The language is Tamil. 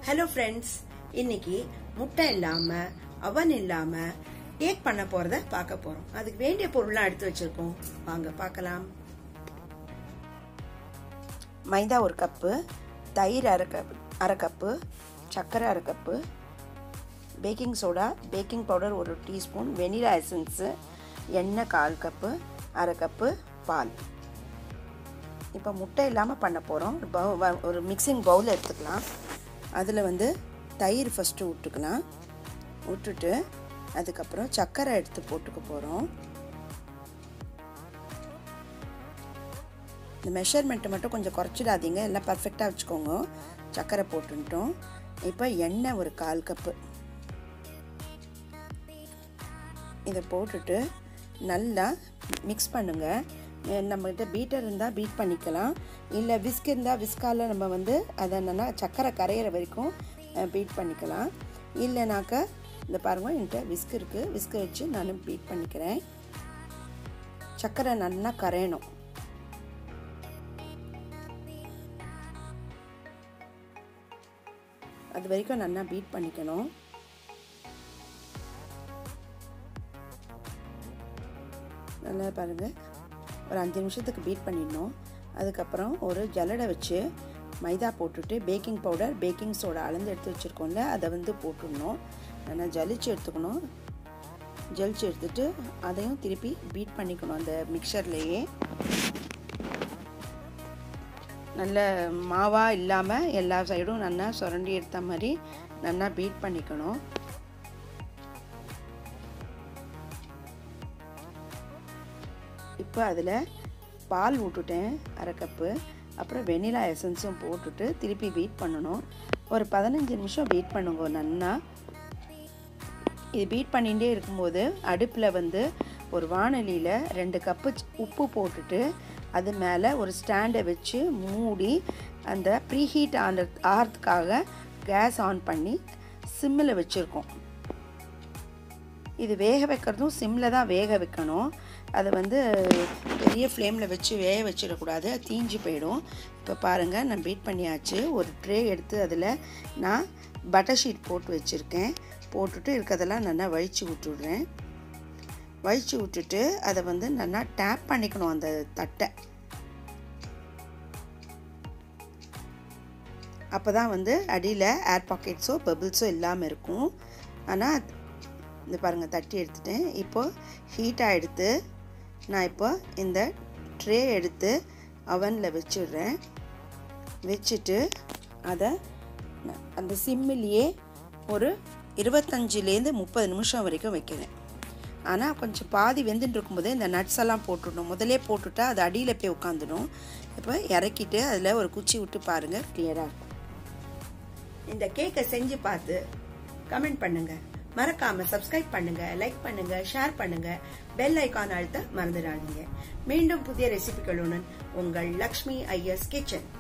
ஹலோ ஃப்ரெண்ட்ஸ் இன்னைக்கு முட்டை இல்லாம அவன் இல்லாம கேக் பண்ண போறத பார்க்க போறோம் அதுக்கு வேண்டிய பொருள்லாம் எடுத்து வச்சிருக்கோம் வாங்க பார்க்கலாம் மைதா ஒரு கப்பு தயிர் அரை கப் அரை கப்பு சர்க்கரை அரை cup baking soda baking powder ஒரு டீஸ்பூன் வெனிலா எசன்ஸு எண்ணெய் கால் கப்பு அரை கப்பு பால் இப்போ முட்டை இல்லாமல் பண்ண போகிறோம் ஒரு மிக்சிங் பவுல் எடுத்துக்கலாம் அதில் வந்து தயிர் ஃபஸ்ட்டு விட்டுக்கலாம் விட்டுட்டு அதுக்கப்புறம் சர்க்கரை எடுத்து போட்டுக்க போகிறோம் இந்த மெஷர்மெண்ட்டை மட்டும் கொஞ்சம் குறைச்சிடாதீங்க எல்லாம் பர்ஃபெக்டாக வச்சுக்கோங்க சர்க்கரை போட்டுட்டோம் இப்போ எண்ணெய் ஒரு கால் கப்பு இதை போட்டுட்டு நல்லா மிக்ஸ் பண்ணுங்கள் நம்மகிட்ட பீட்டர் இருந்தால் பீட் பண்ணிக்கலாம் இல்லை விஸ்க் இருந்தால் விஸ்கால் நம்ம வந்து அதை என்னென்னா சர்க்கரை கரையிற வரைக்கும் பீட் பண்ணிக்கலாம் இல்லைனாக்க இந்த பாருங்கள் என்கிட்ட விஸ்க் இருக்குது விஸ்கை வச்சு நான் பீட் பண்ணிக்கிறேன் சர்க்கரை நல்லா கரையணும் அது வரைக்கும் நல்லா பீட் பண்ணிக்கணும் நல்லா பாருங்கள் ஒரு அஞ்சு நிமிஷத்துக்கு பீட் பண்ணிடணும் அதுக்கப்புறம் ஒரு ஜல்லடை வச்சு மைதா போட்டுட்டு பேக்கிங் பவுடர் பேக்கிங் சோடா அளந்து எடுத்து வச்சுருக்கோம்ல அதை வந்து போட்டுடணும் நல்லா ஜலிச்சு எடுத்துக்கணும் ஜலிச்சு எடுத்துட்டு அதையும் திருப்பி பீட் பண்ணிக்கணும் அந்த மிக்சர்லேயே நல்ல மாவாக இல்லாமல் எல்லா சைடும் நல்லா சுரண்டி எடுத்த மாதிரி நல்லா பீட் பண்ணிக்கணும் இப்போ அதில் பால் விட்டுட்டேன் அரை கப்பு அப்புறம் வெனிலா எசன்ஸும் போட்டுட்டு திருப்பி பீட் பண்ணணும் ஒரு பதினஞ்சு நிமிஷம் பீட் பண்ணுங்க நன்னா இது பீட் பண்ணிகிட்டே இருக்கும்போது அடுப்பில் வந்து ஒரு வானொலியில் ரெண்டு கப்பு உப்பு போட்டுட்டு அது மேலே ஒரு ஸ்டாண்டை வச்சு மூடி அந்த ப்ரீஹீட் ஆன ஆகிறதுக்காக கேஸ் ஆன் பண்ணி சிம்மில் வச்சுருக்கோம் இது வேக வைக்கிறதும் சிம்மில் தான் வேக வைக்கணும் அதை வந்து பெரிய ஃப்ளேமில் வச்சு வேக வச்சிடக்கூடாது தீஞ்சு போயிடும் இப்போ பாருங்கள் நான் பீட் பண்ணியாச்சு ஒரு ட்ரே எடுத்து அதில் நான் பட்டர் ஷீட் போட்டு வச்சுருக்கேன் போட்டுட்டு இருக்கிறதெல்லாம் நல்லா வழித்து விட்டுடுறேன் வழித்து விட்டுட்டு அதை வந்து நல்லா டேப் பண்ணிக்கணும் அந்த தட்டை அப்போ தான் வந்து அடியில் ஏர் பாக்கெட்ஸோ பபிள்ஸோ இல்லாமல் இருக்கும் ஆனால் இந்த பாருங்கள் தட்டி எடுத்துட்டேன் இப்போது ஹீட்டாக எடுத்து நான் இப்போ இந்த ட்ரே எடுத்து அவனில் வச்சிடுறேன் வச்சுட்டு அதை அந்த சிம்மிலேயே ஒரு இருபத்தஞ்சிலேருந்து முப்பது நிமிஷம் வரைக்கும் வைக்கிறேன் ஆனால் கொஞ்சம் பாதி வெந்துட்டு இருக்கும்போதே இந்த நட்ஸ் எல்லாம் போட்டுடணும் முதலே போட்டுட்டா அது அடியில் போய் உட்காந்துடும் இப்போ இறக்கிட்டு அதில் ஒரு குச்சி விட்டு பாருங்கள் கிளியராக இருக்கும் இந்த கேக்கை செஞ்சு பார்த்து கமெண்ட் பண்ணுங்கள் மறக்காம சப்ஸ்கிரைப் பண்ணுங்க லைக் பண்ணுங்க ஷேர் பண்ணுங்க பெல் ஐக்கான் அழுத்த மறந்துடாதீங்க மீண்டும் புதிய ரெசிபிகளுடன் உங்கள் லக்ஷ்மி ஐயர்ஸ் கிச்சன்